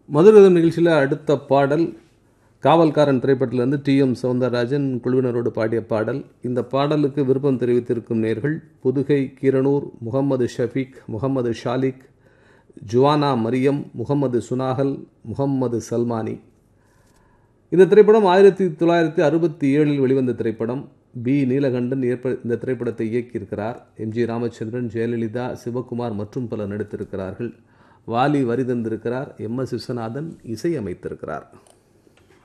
மதுரதம் நிகழ்ச்சியில் அடுத்த பாடல் காவல்காரன் திரைப்படத்திலிருந்து டி எம் சவுந்தரராஜன் குழுவினரோடு பாடிய பாடல் இந்த பாடலுக்கு விருப்பம் தெரிவித்திருக்கும் நேர்கள் புதுகை கீரனூர் முகமது ஷஃபீக் முகமது ஷாலிக் ஜுவானா மரியம் முகமது சுனாகல் முகம்மது சல்மானி இந்த திரைப்படம் ஆயிரத்தி தொள்ளாயிரத்தி அறுபத்தி ஏழில் வெளிவந்த திரைப்படம் பி நீலகண்டன் ஏற்ப இந்த திரைப்படத்தை இயக்கியிருக்கிறார் எம் ஜி ராமச்சந்திரன் ஜெயலலிதா சிவகுமார் மற்றும் பலர் நடித்திருக்கிறார்கள் வாலி வரி தந்திருக்கிறார் எம் எஸ் விஸ்வநாதன் இசையமைத்திருக்கிறார்